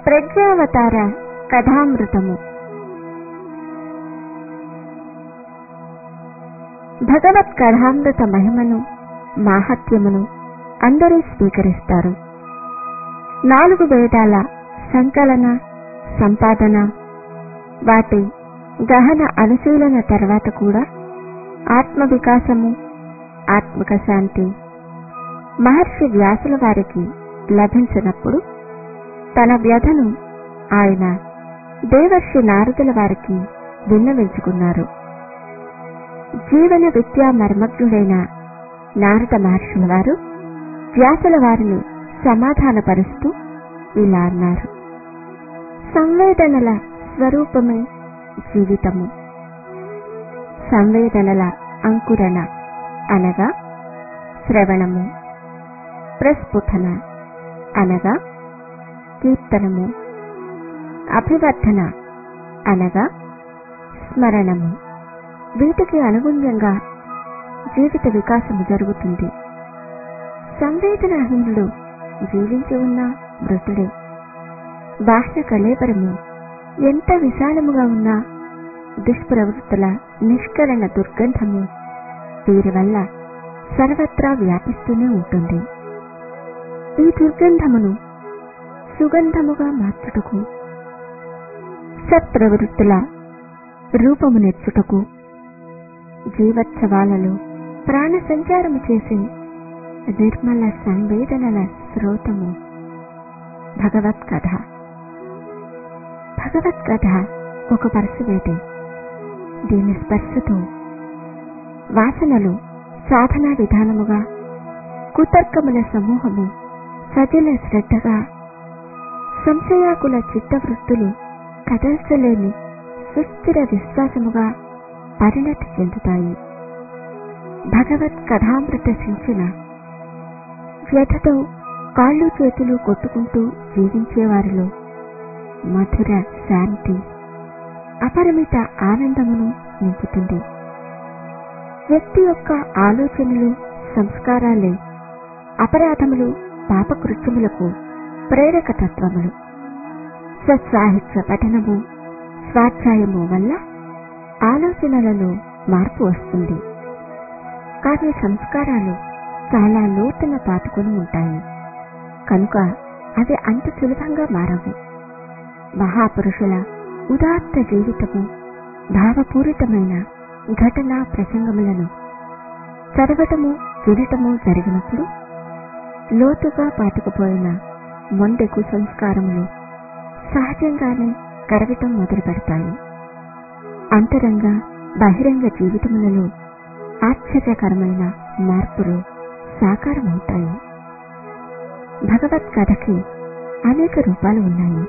ప్రజ్ఞావతార కథామృతము భగవత్ కథామృత మహిమను మాహత్యమును అందరూ స్వీకరిస్తారు నాలుగు వేదాల సంకలన సంపాదన వాటి గహన అనుశీలన తర్వాత కూడా ఆత్మ వికాసము ఆత్మిక శాంతి మహర్షి వ్యాసుల వారికి లభించినప్పుడు తన వ్యధను ఆయన దేవర్షి నారదుల వారికి విన్నవించుకున్నారు జీవన విద్యా మర్మజ్ఞుడైన నారద మహర్షుల వారు వ్యాసుల వారిని సమాధానపరుస్తూ ఇలా అన్నారు సంవేదనల స్వరూపమే జీవితము సంవేదనల అంకురణ అనగా శ్రవణము ప్రస్ఫుటన అనగా కీర్తనము అభివర్ధన అనగా స్మరణము వీటికి అనుగుణ్యంగా జీవిత వికాసము జరుగుతుంది సంవేదనాహీనుడు జీవించి ఉన్న మృతుడే బాహ్య కళేబరము ఎంత విశాలముగా ఉన్నా దుష్ప్రవృత్తుల నిష్కరణ దుర్గంధము వీరి వల్ల సర్వత్రా వ్యాపిస్తూనే ఉంటుంది ఈ దుర్గంధమును సుగంధముగా మార్చుటకు సత్ప్రవృత్తుల రూపమునెచ్చుటకు జీవోత్సవాలలో ప్రాణ సంచారము చేసే నిర్మల సంవేదనల స్రోతము భగవత్కథ భగవత్కథ ఒక పరశువేటి దీని స్పర్శతో వాసనలు సాధనా విధానముగా కుతర్కముల సమూహము సజల శ్రద్ధగా సంశయాకుల చిత్తవృత్తులు కదల్చలేని సుస్థిర విశ్వాసముగా పరిణతి చెందుతాయి భగవత్ కథామృత సించిన వ్యధతో కాళ్ళు చేతులు కొట్టుకుంటూ జీవించేవారిలో మధుర శాంతి అపరిమిత ఆనందమును నింపుతుంది వ్యక్తి యొక్క ఆలోచనలు సంస్కారాలే అపరాధములు పాపకృత్యములకు ప్రేరక తత్వములు స్వసాహిత్య పఠనము స్వాధ్యాయము వల్ల ఆలోచనలలో మార్పు వస్తుంది కానీ సంస్కారాలు చాలా లోతున పాతుకొని ఉంటాయి కనుక అవి అంత సులభంగా మారవు మహాపురుషుల ఉదాత్త జీవితము భావపూరితమైన ఘటనా ప్రసంగములను చదవటము వినటము జరిగినప్పుడు లోతుగా పాతుకుపోయిన మొండెకు సంస్కారములు సహజంగానే కరగటం మొదలు పెడతాయి అంతరంగ బహిరంగ జీవితములలో ఆశ్చర్యకరమైన మార్పులు సాకారమవుతాయి భగవత్ కథకి అనేక రూపాలు ఉన్నాయి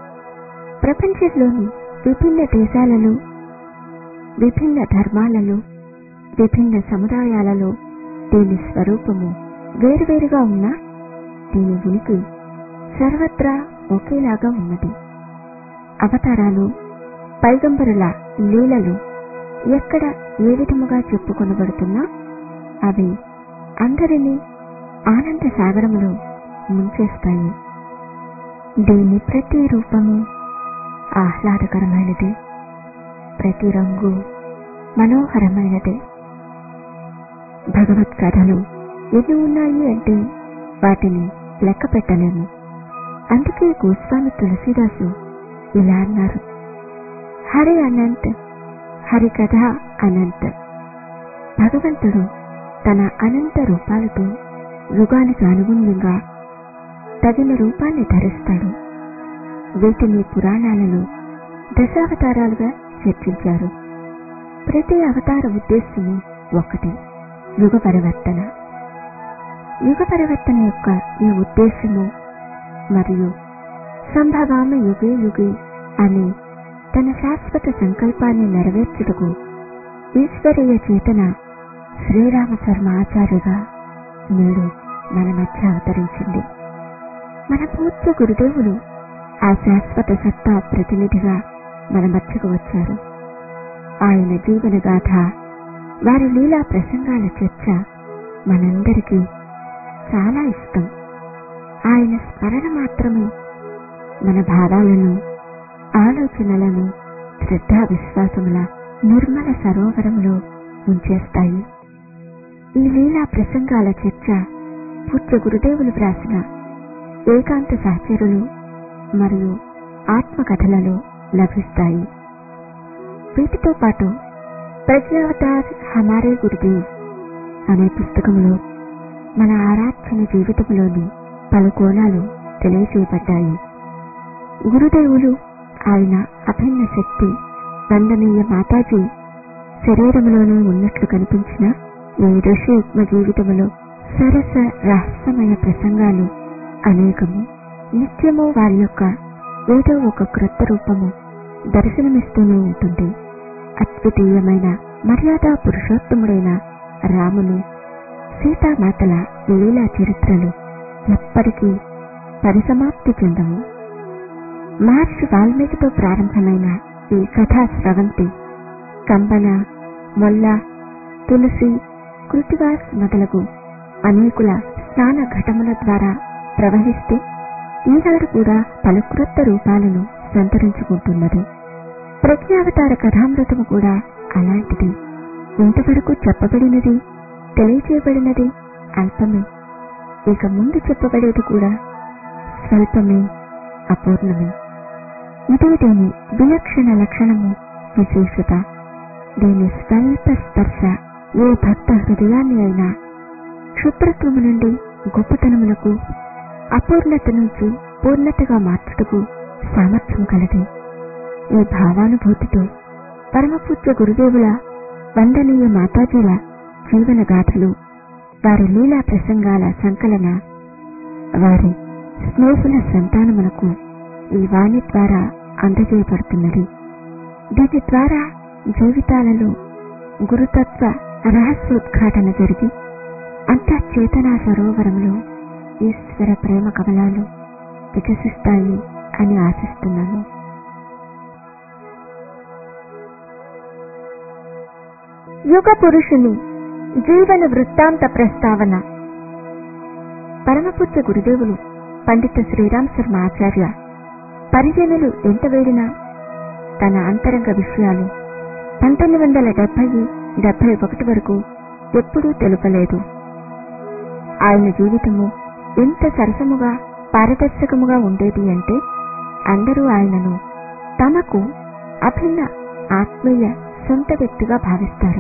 ప్రపంచంలోని విభిన్న దేశాలలో విభిన్న ధర్మాలలో విభిన్న సముదాయాలలో దీని స్వరూపము వేరువేరుగా ఉన్నా దీని ఉనికి సర్వత్రా ఒకేలాగా ఉన్నది అవతారాలు పైగంబరుల లీలలు ఎక్కడ ఏ విధముగా చెప్పుకొనబడుతున్నా అవి అందరినీ ఆనంద సాగరములో ముంచేస్తాయి దీని ప్రతి రూపము ఆహ్లాదకరమైనది ప్రతి రంగు మనోహరమైనది భగవత్ కథలు ఎన్ని ఉన్నాయి అంటే వాటిని లెక్క పెట్టలేము అందుకే గోస్వామి తులసిదాసు ఇలా అన్నారు హరి అనంత్ హరి కథ అనంత్ భగవంతుడు తన అనంత రూపాలతో యుగానికి అనుగుణ్యంగా తగిన రూపాన్ని ధరిస్తాడు వీటిని పురాణాలలో దశావతారాలుగా చర్చించారు ప్రతి అవతార ఉద్దేశము ఒకటి యుగ పరివర్తన యుగ పరివర్తన యొక్క ఈ ఉద్దేశము మరియు సంభవామ యుగే యుగే అనే తన శాశ్వత సంకల్పాన్ని నెరవేర్చుటకు ఈశ్వరీయ చేతన శ్రీరామ శర్మ ఆచార్యగా నేడు మన మధ్య అవతరించింది మన పూజ్య గురుదేవులు ఆ శాశ్వత సత్తా ప్రతినిధిగా మన మధ్యకు వచ్చారు ఆయన జీవన గాథ వారి లీలా ప్రసంగాల చర్చ మనందరికీ చాలా ఇష్టం ఆయన స్మరణ మాత్రమే మన భావాలను ఆలోచనలను శ్రద్ధా విశ్వాసముల నిర్మల సరోవరంలో ఉంచేస్తాయి ఈ లీలా ప్రసంగాల చర్చ పూజ్య గురుదేవులు వ్రాసిన ఏకాంత సహచరులు మరియు ఆత్మకథలలో లభిస్తాయి వీటితో పాటు ప్రజ్ఞావతార్ హమారే గురుదేవ్ అనే పుస్తకంలో మన ఆరాధన జీవితంలోని పలు కోణాలు తెలియజేయబడ్డాయి గురుదేవులు ఆయన అభిన్న శక్తి నందనీయ మాతాజీ శరీరంలోనే ఉన్నట్లు కనిపించిన ఈ ఋషి యుగ్మ జీవితంలో సరస రహస్యమయ ప్రసంగాలు అనేకము నిత్యము వారి యొక్క ఏదో ఒక క్రొత్త రూపము దర్శనమిస్తూనే ఉంటుంది అద్వితీయమైన మర్యాద పురుషోత్తముడైన రాములు సీతామాతల లీలా చరిత్రలు ఎప్పటికీ పరిసమాప్తి చెందవు మహర్షి వాల్మీకితో ప్రారంభమైన ఈ కథా స్రవంతి కంబన మొల్ల తులసి కృతివాస్ మొదలగు అనేకుల స్నాన ఘటముల ద్వారా ప్రవహిస్తూ ఈనాడు కూడా పలు క్రొత్త రూపాలను సంతరించుకుంటున్నది ప్రజ్ఞావతార కథామృతము కూడా అలాంటిది ఇంతవరకు చెప్పబడినది తెలియచేయబడినది అల్పమే ఇక ముందు చెప్పబడేది కూడా స్వల్పమే అపూర్ణమే ఇదే దీని విలక్షణ లక్షణము విశేషత దీని స్వల్ప స్పర్శ ఏ భక్త హృదయాన్ని అయినా క్షుద్రత్వము నుండి గొప్పతనములకు అపూర్ణత నుంచి పూర్ణతగా మార్చుటకు సామర్థ్యం కలది ఈ భావానుభూతితో పరమపూజ్య గురుదేవుల వందనీయ మాతాజీల జీవన గాథలు వారి లీలా ప్రసంగాల సంకలన వారి స్నేహితుల సంతానమునకు ఈ వాణి ద్వారా అందజేయబడుతున్నది దీని ద్వారా జీవితాలలో గురుతత్వ రహస్యోద్ఘాటన జరిగి అంతఃచేతనా సరోవరంలో ఈశ్వర ప్రేమ కమలాలు వికసిస్తాయి అని ఆశిస్తున్నాను యుగ పురుషుని జీవన వృత్తాంత ప్రస్తావన పరమపుత్ర గురుదేవులు పండిత శ్రీరామ్ శర్మ ఆచార్య పరిజనులు ఎంత వేడినా తన అంతరంగ విషయాలు పంతొమ్మిది వందల డెబ్బై డెబ్బై ఒకటి వరకు ఎప్పుడూ తెలుపలేదు ఆయన జీవితము ఎంత సరసముగా పారదర్శకముగా ఉండేది అంటే అందరూ ఆయనను తమకు అభిన్న ఆత్మీయ సొంత వ్యక్తిగా భావిస్తారు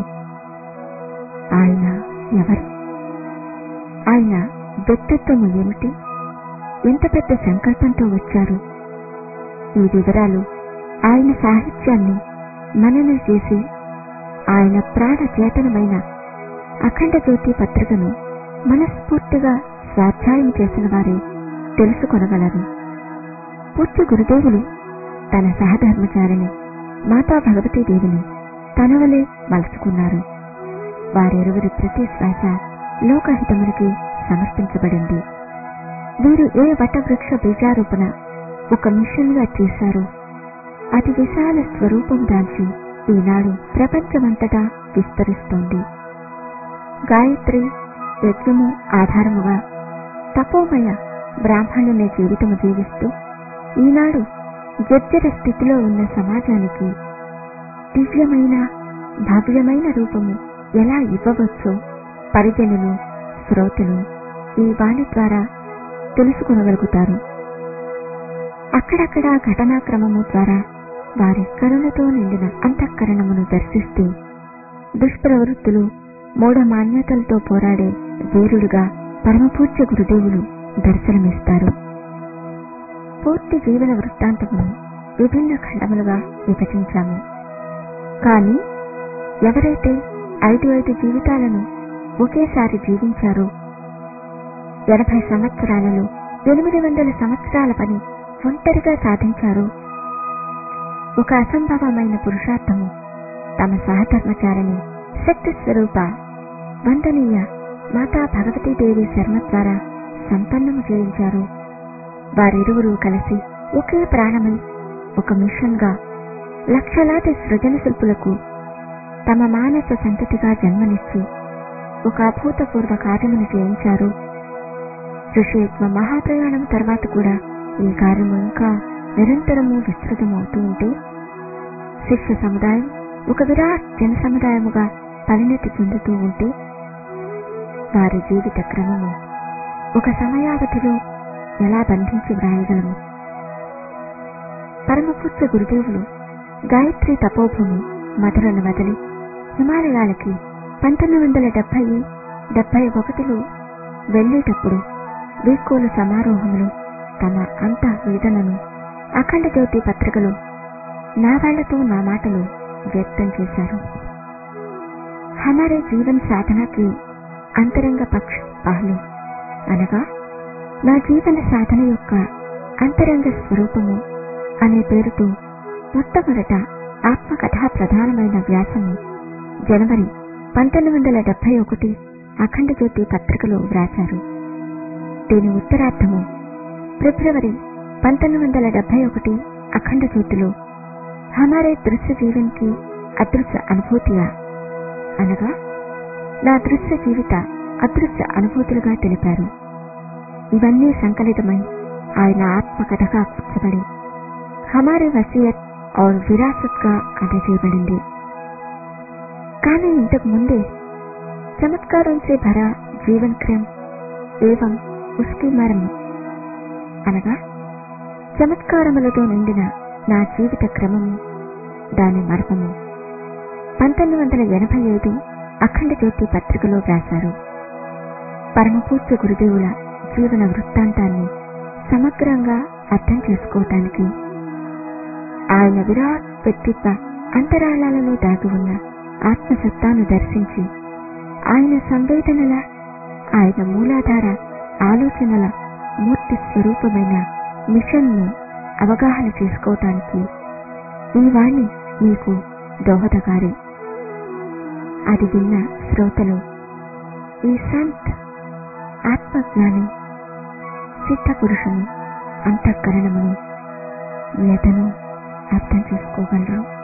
ఆయన ఎవరు ఆయన వ్యక్తిత్వము ఏమిటి ఎంత పెద్ద సంకల్పంతో వచ్చారు ఈ వివరాలు ఆయన సాహిత్యాన్ని మననం చేసి ఆయన ప్రాణ చేతనమైన అఖండ జ్యోతి పత్రికను మనస్ఫూర్తిగా స్వాధ్యాయం చేసిన వారే తెలుసుకొనగలరు పూజ్య గురుదేవులు తన సహధర్మచారిని మాతా భగవతీదేవిని తనవలే మలుచుకున్నారు వారిరువురి ప్రతి శ్వాస లోకహితమునికి సమర్పించబడింది వీరు ఏ వటవృక్ష బీజారోపణ ఒక మిషన్ గా చేశారో అతి విశాల స్వరూపం దాల్చి ఈనాడు ప్రపంచమంతటా విస్తరిస్తోంది గాయత్రి యజ్ఞము ఆధారముగా తపోమయ బ్రాహ్మణుని జీవితము జీవిస్తూ ఈనాడు జర్జర స్థితిలో ఉన్న సమాజానికి దివ్యమైన భవ్యమైన రూపము ఎలా ఇవ్వవచ్చో పరిజనులు శ్రోతలు ఈ వాణి ద్వారా తెలుసుకొనగలుగుతారు అక్కడక్కడ ఘటనాక్రమము ద్వారా వారి కరుణతో నిండిన అంతఃకరణమును దర్శిస్తూ దుష్ప్రవృత్తులు మూఢమాన్యతలతో పోరాడే వీరుడుగా పరమపూజ్య గురుదేవులు దర్శనమిస్తారు పూర్తి జీవన వృత్తాంతమును విభిన్న ఖండములుగా విభజించాము కానీ ఎవరైతే ఐదు ఐదు జీవితాలను ఒకేసారి జీవించారో ఎనభై సంవత్సరాలలో ఎనిమిది వందల సంవత్సరాల పని ఒంటరిగా సాధించారు ఒక అసంభవమైన పురుషార్థము తమ సహధర్మచారిని శక్తి స్వరూప వందనీయ మాతా భగవతీదేవి శర్మ ద్వారా సంపన్నము చేయించారు వారిరువురు కలిసి ఒకే ప్రాణమై ఒక మిషన్ గా లక్షలాది సృజన శిల్పులకు తమ మానస సంతతిగా జన్మనిచ్చి ఒక అభూతపూర్వ కార్యమును చేయించారు ఋషియుగ్మ మహాప్రయాణం తర్వాత కూడా ఈ కార్యము ఇంకా నిరంతరము విస్తృతమవుతూ ఉంటే శిష్య సముదాయం ఒక విరాట్ జన సముదాయముగా పరిణతి చెందుతూ ఉంటే వారి జీవిత క్రమము ఒక సమయావధిలో ఎలా బంధించి వ్రాయగలము పరమపూజ్య గురుదేవులు గాయత్రి తపోభూమి మధురను వదిలి హిమాలయాలకి పంతొమ్మిది వందల డెబ్బై డెబ్బై ఒకటిలో వెళ్ళేటప్పుడు వీకోలు సమారోహంలో తమ అంత వేదనను అఖండ జ్యోతి పత్రికలో నా వాళ్లతో నా మాటలు వ్యక్తం చేశారు హమారే జీవన్ సాధనకి అంతరంగ పక్ష పహలు అనగా నా జీవన సాధన యొక్క అంతరంగ స్వరూపము అనే పేరుతో మొట్టమొదట ఆత్మకథా ప్రధానమైన వ్యాసము జనవరి పంతొమ్మిది వందల డెబ్బై ఒకటి అఖండ జ్యోతి పత్రికలో వ్రాశారు దీని ఉత్తరార్థము ఫిబ్రవరి పంతొమ్మిది వందల డెబ్బై ఒకటి అఖండ జ్యోతిలో హమారే దృశ్య జీవన్ కి అదృశ్య అనుభూతియా అనగా నా దృశ్య జీవిత అదృశ్య అనుభూతులుగా తెలిపారు ఇవన్నీ సంకలితమై ఆయన ఆత్మకథగా కూర్చబడి హమారే వసీయత్ ఔర్ విరాసత్ గా అందజేయబడింది కానీ ఇంతకు ముందే చమత్కారం సే భరా జీవన్ క్రమ్ ఏవం ఉస్కి మర్మ అనగా చమత్కారములతో నిండిన నా జీవిత క్రమము దాని మర్మము పంతొమ్మిది వందల ఎనభై ఐదు అఖండ జ్యోతి పత్రికలో వ్రాశారు పరమపూజ్య గురుదేవుల జీవన వృత్తాంతాన్ని సమగ్రంగా అర్థం చేసుకోవటానికి ఆయన విరాట్ వ్యక్తిత్వ అంతరాళాలలో దాగి ఉన్న ఆత్మసత్తాను దర్శించి ఆయన సంవేదనల ఆయన మూలాధార ఆలోచనల మూర్తి స్వరూపమైన మిషన్ను అవగాహన చేసుకోవటానికి ఈ వాణి మీకు దోహదకారి అది విన్న శ్రోతలు ఈ సంత్ ఆత్మజ్ఞాని సిద్ధ పురుషుని అంతఃకరణమును వ్యతను అర్థం చేసుకోగలరు